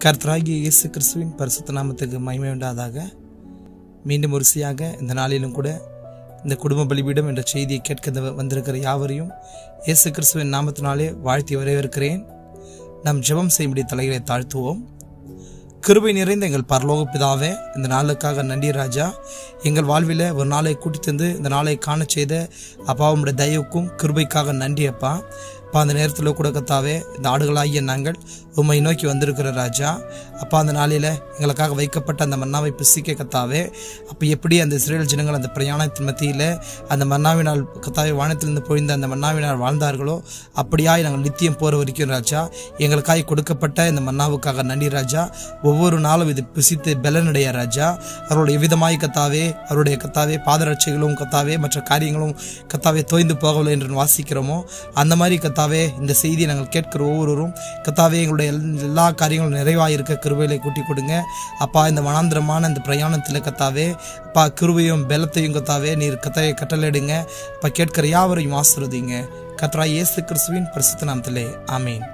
கர்த்தராகிய இயேசு கிறிஸ்துவின் பரிசுத்த நாமத்துக்கு மகிமை உண்டாதாக மீண்டும் ஒருசியாக இந்த நாளிலும் கூட இந்த குடும்ப பலிபீடம் என்ற செய்தியை கேட்க இந்த வந்திருக்கிற யாவரையும் இயேசு கிறிஸ்துவின் நாமத்தினாலே வாழ்த்தி வரவேற்கிறேன் நாம் ஜெபம் செய்யும்படி தலைகளை தாழ்த்துவோம் கிருபை நிறைந்த எங்கள் பரலோக பிதாவே இந்த நாளுக்காக நன்றி ராஜா எங்கள் வாழ்வில் ஒரு நாளை கூட்டி தந்து இந்த நாளை காண செய்த அப்பா உம்முடைய தயவுக்கும் கிருபைக்காக நன்றி அப்பா அப்பா அந்த நேரத்தில் கூட கத்தாவே இந்த ஆடுகளாகிய நாங்கள் உம்மை நோக்கி வந்திருக்கிற ராஜா அப்பா அந்த நாளில் எங்களுக்காக வைக்கப்பட்ட அந்த மன்னாவை புசிக்க கத்தாவே அப்போ எப்படி அந்த இஸ்ரேல் ஜனங்கள் அந்த பிரயாணத்தின் மத்தியில் அந்த மன்னாவினால் கத்தாவே வானத்திலிருந்து பொழிந்த அந்த மன்னாவினால் வாழ்ந்தார்களோ அப்படியாய் நாங்கள் நித்தியம் போகிற வரைக்கும் ராஜா எங்களுக்காய் கொடுக்கப்பட்ட இந்த மன்னாவுக்காக நன்றி ராஜா ஒவ்வொரு நாளும் இது புசித்து பலனடைய ராஜா அவருடைய விதமாய் கத்தாவே அவருடைய கத்தாவே பாதரட்சைகளும் கத்தாவே மற்ற காரியங்களும் கத்தாவே தோய்ந்து போகவில்லை என்று வாசிக்கிறோமோ அந்த மாதிரி கத்தாவே இந்த செய்தியை நாங்கள் கேட்கிற ஒவ்வொருவரும் கத்தாவே எங்களுடைய எல்- எல்லா காரியங்களும் நிறைவாக இருக்க கிருபையில கூட்டி கொடுங்க அப்பா இந்த மனாந்திரமான இந்த பிரயாணத்தில் கத்தாவே அப்பா கிருபையும் பலத்தையும் கத்தாவே நீர் கத்தாவை கட்டளையிடுங்க அப்பா கேட்கிற யாவரையும் ஆசிர்வதிங்க கத்ரா இயேசு கிறிஸ்துவின் பரிசுத்த நாமத்திலே ஆமேன்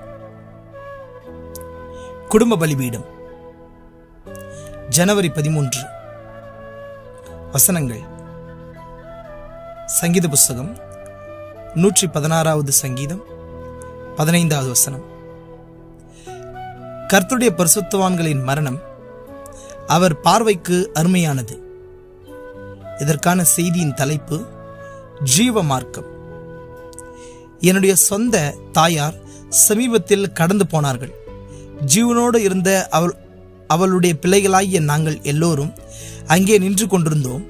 குடும்ப பலிபீடம் ஜனவரி பதிமூன்று வசனங்கள் சங்கீத புஸ்தகம் நூற்றி பதினாறாவது சங்கீதம் பதினைந்தாவது வசனம் கர்த்தருடைய பரிசுத்தவான்களின் மரணம் அவர் பார்வைக்கு அருமையானது இதற்கான செய்தியின் தலைப்பு ஜீவ மார்க்கம் என்னுடைய சொந்த தாயார் சமீபத்தில் கடந்து போனார்கள் ஜீவனோடு இருந்த அவள் அவளுடைய பிள்ளைகளாகிய நாங்கள் எல்லோரும் அங்கே நின்று கொண்டிருந்தோம்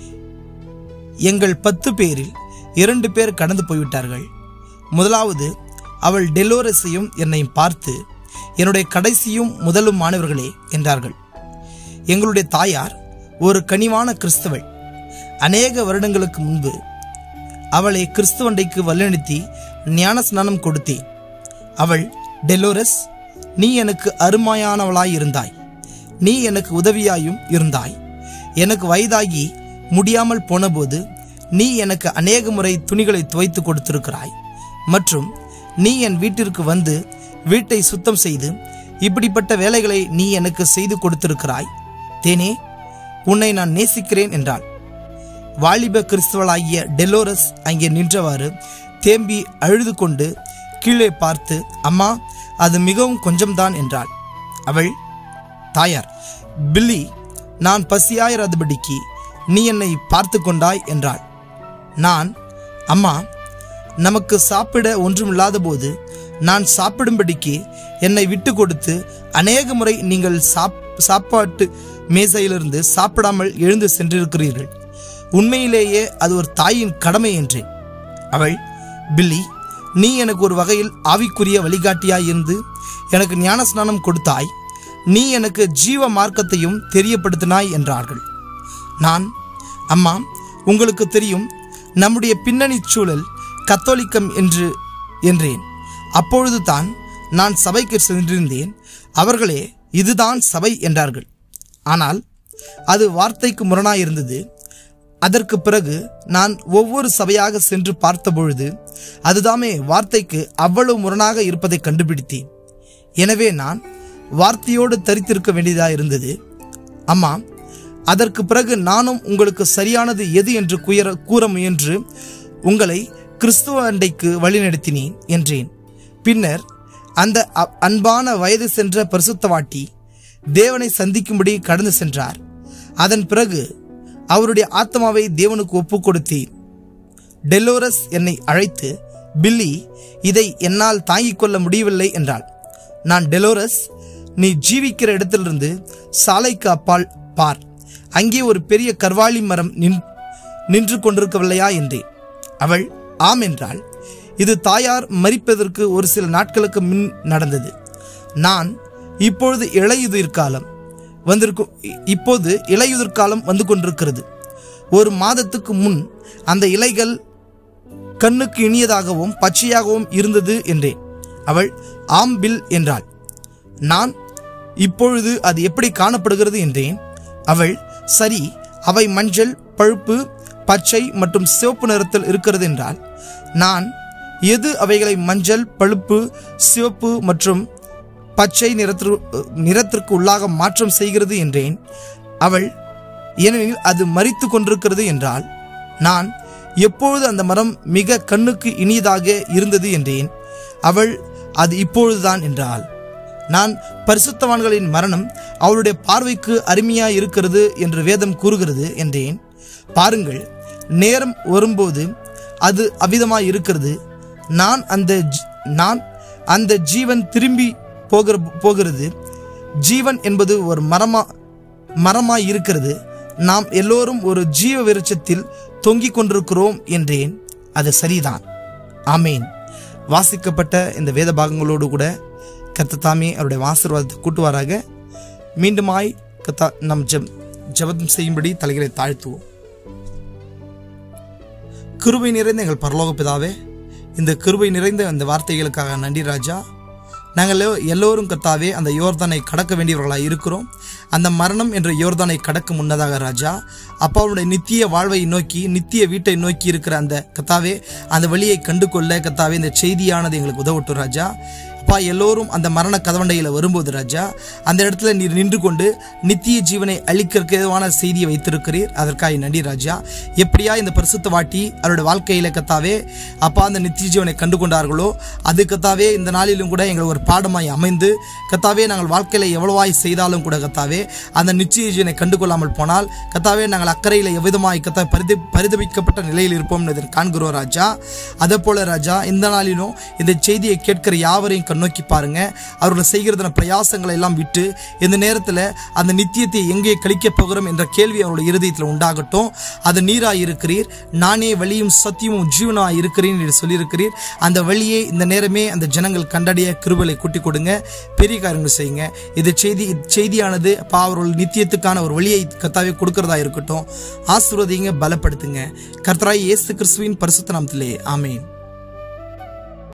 எங்கள் பத்து பேரில் இரண்டு பேர் கடந்து போய்விட்டார்கள் முதலாவது அவள் டெலோரஸையும் என்னையும் பார்த்து என்னுடைய கடைசியும் முதலும் மாணவர்களே என்றார்கள் எங்களுடைய தாயார் ஒரு கனிவான கிறிஸ்தவள் அநேக வருடங்களுக்கு முன்பு அவளை கிறிஸ்துவண்டைக்கு வழிநடத்தி ஞான ஸ்நானம் கொடுத்தேன் அவள் டெலோரஸ் நீ எனக்கு அருமையானவளாய் இருந்தாய் நீ எனக்கு உதவியாயும் இருந்தாய் எனக்கு வயதாகி முடியாமல் போனபோது நீ எனக்கு அநேக முறை துணிகளை துவைத்து கொடுத்திருக்கிறாய் மற்றும் நீ என் வீட்டிற்கு வந்து வீட்டை சுத்தம் செய்து இப்படிப்பட்ட வேலைகளை நீ எனக்கு செய்து கொடுத்திருக்கிறாய் தேனே உன்னை நான் நேசிக்கிறேன் என்றாள் வாலிப கிறிஸ்தவளாகிய டெலோரஸ் அங்கே நின்றவாறு தேம்பி அழுது கொண்டு கீழே பார்த்து அம்மா அது மிகவும் கொஞ்சம்தான் என்றாள் அவள் தாயார் பில்லி நான் பசியாயிராதபடிக்கு நீ என்னை பார்த்து கொண்டாய் என்றாள் நான் அம்மா நமக்கு சாப்பிட ஒன்றுமில்லாத போது நான் சாப்பிடும்படிக்கு என்னை விட்டு கொடுத்து அநேக முறை நீங்கள் சாப் சாப்பாட்டு மேசையிலிருந்து சாப்பிடாமல் எழுந்து சென்றிருக்கிறீர்கள் உண்மையிலேயே அது ஒரு தாயின் கடமை என்றேன் அவள் பில்லி நீ எனக்கு ஒரு வகையில் ஆவிக்குரிய வழிகாட்டியாய் இருந்து எனக்கு ஞானஸ்நானம் கொடுத்தாய் நீ எனக்கு ஜீவ மார்க்கத்தையும் தெரியப்படுத்தினாய் என்றார்கள் நான் அம்மா உங்களுக்கு தெரியும் நம்முடைய பின்னணி சூழல் கத்தோலிக்கம் என்று என்றேன் அப்பொழுது தான் நான் சபைக்கு சென்றிருந்தேன் அவர்களே இதுதான் சபை என்றார்கள் ஆனால் அது வார்த்தைக்கு முரணாயிருந்தது அதற்கு பிறகு நான் ஒவ்வொரு சபையாக சென்று பார்த்தபொழுது அதுதாமே வார்த்தைக்கு அவ்வளவு முரணாக இருப்பதை கண்டுபிடித்தேன் எனவே நான் வார்த்தையோடு தரித்திருக்க வேண்டியதாக இருந்தது அம்மா அதற்கு பிறகு நானும் உங்களுக்கு சரியானது எது என்று குயர கூற முயன்று உங்களை கிறிஸ்துவ அண்டைக்கு வழிநடத்தினேன் என்றேன் பின்னர் அந்த அ- அன்பான வயது சென்ற பரிசுத்தவாட்டி தேவனை சந்திக்கும்படி கடந்து சென்றார் அதன் பிறகு அவருடைய ஆத்மாவை தேவனுக்கு ஒப்புக் கொடுத்தேன் டெல்லோரஸ் என்னை அழைத்து பில்லி இதை என்னால் தாங்கிக் கொள்ள முடியவில்லை என்றாள் நான் டெலோரஸ் நீ ஜீவிக்கிற இடத்திலிருந்து சாலைக்கு அப்பால் பார் அங்கே ஒரு பெரிய கர்வாலி மரம் நின் நின்று கொண்டிருக்கவில்லையா என்றேன் அவள் ஆம் என்றாள் இது தாயார் மரிப்பதற்கு ஒரு சில நாட்களுக்கு முன் நடந்தது நான் இப்பொழுது இளையுதிர் காலம் வந்திருக்கும் இ- இப்போது இலையுதிர் காலம் வந்து கொண்டிருக்கிறது ஒரு மாதத்துக்கு முன் அந்த இலைகள் கண்ணுக்கு இனியதாகவும் பச்சையாகவும் இருந்தது என்றேன் அவள் ஆம் பில் என்றாள் நான் இப்பொழுது அது எப்படி காணப்படுகிறது என்றேன் அவள் சரி அவை மஞ்சள் பழுப்பு பச்சை மற்றும் சிவப்பு நிறத்தில் இருக்கிறது என்றால் நான் எது அவைகளை மஞ்சள் பழுப்பு சிவப்பு மற்றும் பச்சை நிறத்திற்கு நிறத்திற்கு உள்ளாக மாற்றம் செய்கிறது என்றேன் அவள் ஏனெனில் அது மறித்து கொண்டிருக்கிறது என்றால் நான் எப்பொழுது அந்த மரம் மிக கண்ணுக்கு இனியதாக இருந்தது என்றேன் அவள் அது இப்பொழுதுதான் என்றாள் நான் பரிசுத்தவான்களின் மரணம் அவளுடைய பார்வைக்கு அருமையாய் இருக்கிறது என்று வேதம் கூறுகிறது என்றேன் பாருங்கள் நேரம் வரும்போது அது அவ்விதமாய் இருக்கிறது நான் அந்த ஜி- நான் அந்த ஜீவன் திரும்பி போகிற போகிறது ஜீவன் என்பது ஒரு மரமா மரமாய் இருக்கிறது நாம் எல்லோரும் ஒரு ஜீவ விருட்சத்தில் தொங்கிக் கொண்டிருக்கிறோம் என்றேன் அது சரிதான் ஆமேன் வாசிக்கப்பட்ட இந்த வேத பாகங்களோடு கூட கர்த்தத்தாமே அவருடைய ஆசீர்வாதத்தை கூட்டுவாராக மீண்டுமாய் கத்தா நம் ஜெப் ஜெபம் செய்யும்படி தலைகளை தாழ்த்துவோம் கிருபை நிறைந்த எங்கள் பரலோக பிதாவே இந்த கிருபை நிறைந்த அந்த வார்த்தைகளுக்காக நன்றி ராஜா நாங்கள் எல்லோ- எல்லோரும் கர்த்தாவே அந்த யோர்தானை கடக்க வேண்டியவர்களாக இருக்கிறோம் அந்த மரணம் என்ற யோர்தானை கடக்க முன்னதாக ராஜா அப்பாவுடைய நித்திய வாழ்வை நோக்கி நித்திய வீட்டை நோக்கி இருக்கிற அந்த கத்தாவே அந்த வழியை கண்டு கொள்ள கத்தாவே இந்த செய்தியானது எங்களுக்கு உதவட்டும் ராஜா அப்பா எல்லோரும் அந்த மரண கதவண்டையில் வரும்போது ராஜா அந்த இடத்துல நீர் நின்று கொண்டு நித்திய ஜீவனை அளிக்கிறதுக்கு ஏதுவான செய்தியை வைத்திருக்கிறீர் அதற்காக நன்றி ராஜா எப்படியா இந்த பரிசுத்த வாட்டி அவருடைய வாழ்க்கையில கத்தாவே அப்பா அந்த நித்திய ஜீவனை கண்டு கொண்டார்களோ அது கத்தாவே இந்த நாளிலும் கூட எங்களுக்கு ஒரு பாடமாய் அமைந்து கத்தாவே நாங்கள் வாழ்க்கையில எவ்வளவாய் செய்தாலும் கூட கத்தாவே அந்த நிச்சய ஜீவனை கண்டு கொள்ளாமல் போனால் கத்தாவே நாங்கள் அக்கறையில் எவ்விதமாய் கத்தா பரிதி பரிதபிக்கப்பட்ட நிலையில் இருப்போம் என்பதை காண்கிறோம் ராஜா அதே போல ராஜா இந்த நாளிலும் இந்த செய்தியை கேட்கிற யாவரையும் கண்ணோக்கி பாருங்க அவர்கள் செய்கிறதான பிரயாசங்களை எல்லாம் விட்டு இந்த நேரத்தில் அந்த நித்தியத்தை எங்கே கழிக்கப் போகிறோம் என்ற கேள்வி அவருடைய இருதயத்தில் உண்டாகட்டும் அது நீராய் இருக்கிறீர் நானே வழியும் சத்தியமும் ஜீவனாய் இருக்கிறேன் என்று சொல்லியிருக்கிறீர் அந்த வழியை இந்த நேரமே அந்த ஜனங்கள் கண்டடைய கிருபலை கூட்டி கொடுங்க பெரிய காரியங்கள் செய்யுங்க இது செய்தி செய்தியானது அப்பா அவர்கள் நித்தியத்துக்கான ஒரு வழியை கத்தாவே கொடுக்கறதா இருக்கட்டும் ஆசீர்வதிங்க பலப்படுத்துங்க கர்த்தராய் இயேசு கிறிஸ்துவின் பரிசுத்த நாமத்திலே ஆமென்